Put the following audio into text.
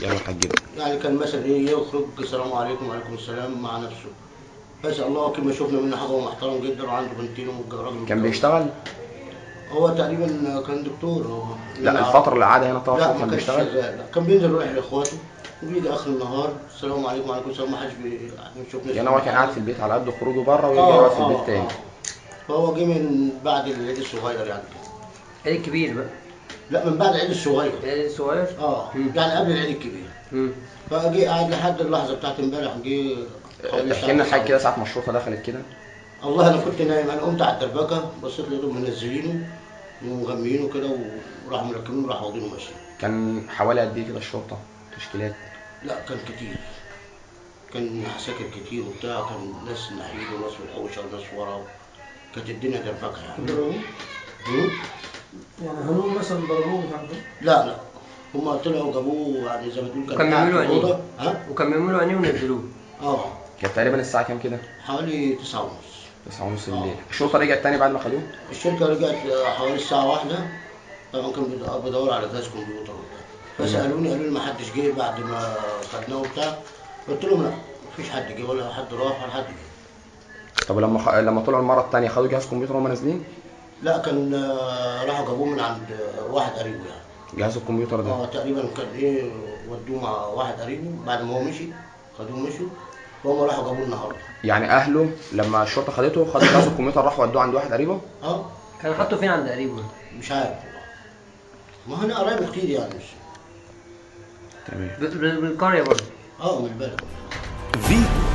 يلا حجبه يعني كان مثلا ايه يخرج السلام عليكم وعليكم السلام مع نفسه بس الله كما شفنا منه حاجه هو محترم جدا وعنده بنتين وراجل كان متجوز. بيشتغل هو تقريبا كان دكتور هو لا الفتره اللي قعدها هنا لا طبعا ما كان كانش بيشتغل شغال لا كان بينزل يروح لاخواته وبيجي اخر النهار السلام عليكم وعليكم السلام ما حدش بي- ما شفناش يعني هو كان قاعد في البيت على قد خروجه بره ويرجع اه يقعد في اه البيت تاني آه. فهو جه من بعد العيد الصغير يعني العيد الكبير بقى لا من بعد العيد الصغير العيد الصغير اه مم. يعني قبل العيد الكبير مم. فجه قاعد لحد اللحظه بتاعت امبارح جه حوالي احكي لنا الساعة الحاج كده ساعه ما الشرطه دخلت كده والله انا كنت نايم انا قمت على الدربكه بصيت لقيتهم منزلينه ومغميينه كده وراحوا مركبينه وراحوا واخدينه ماشي كان حوالي قد ايه كده الشرطه تشكيلات لا كان كتير كان عساكر كتير وبتاع كان ناس نحيل وناس في الحوشه وناس ورا كانت الدنيا دربكه يعني ضربوه مم؟ يعني هنقول مثلا ضربوه مش عارف إيه. لا لا هم طلعوا جابوه يعني زي ما تقول وكان قاعد في بيعملوا الأوضة. عينيه. ها وكان بيعملوا عينيه ونزلوه اه كانت تقريبا الساعه كام كده حوالي تسعة ونص 9 ونص بالليل الشرطه رجعت تاني بعد ما خدوه الشركة رجعت حوالي الساعة واحدة طبعا كان بيد- بدور على جهاز كمبيوتر وبتاع فسألوني قالوا لي ما حدش جه بعد ما خدناه وبتاع قلت لهم لا مفيش حد جه ولا حد راح ولا حد جه طب لما خ... لما طلعوا المره الثانيه خدوا جهاز كمبيوتر وهم نازلين لا كان آه، راحوا جابوه من عند آه، واحد قريبه يعني جهاز الكمبيوتر ده اه تقريبا كان ايه ودوه مع واحد قريبه بعد ما هو مشي خدوه مشوا وهم راحوا جابوه النهارده يعني اهله لما الشرطه خدته خدوا جهاز الكمبيوتر راحوا ودوه عند واحد قريبه اه كان حاطه فين عند قريبه مش عارف ما هنا قرايبه كتير يعني مش تمام ب- ب- بالقريه برضه اه من البلد فيتو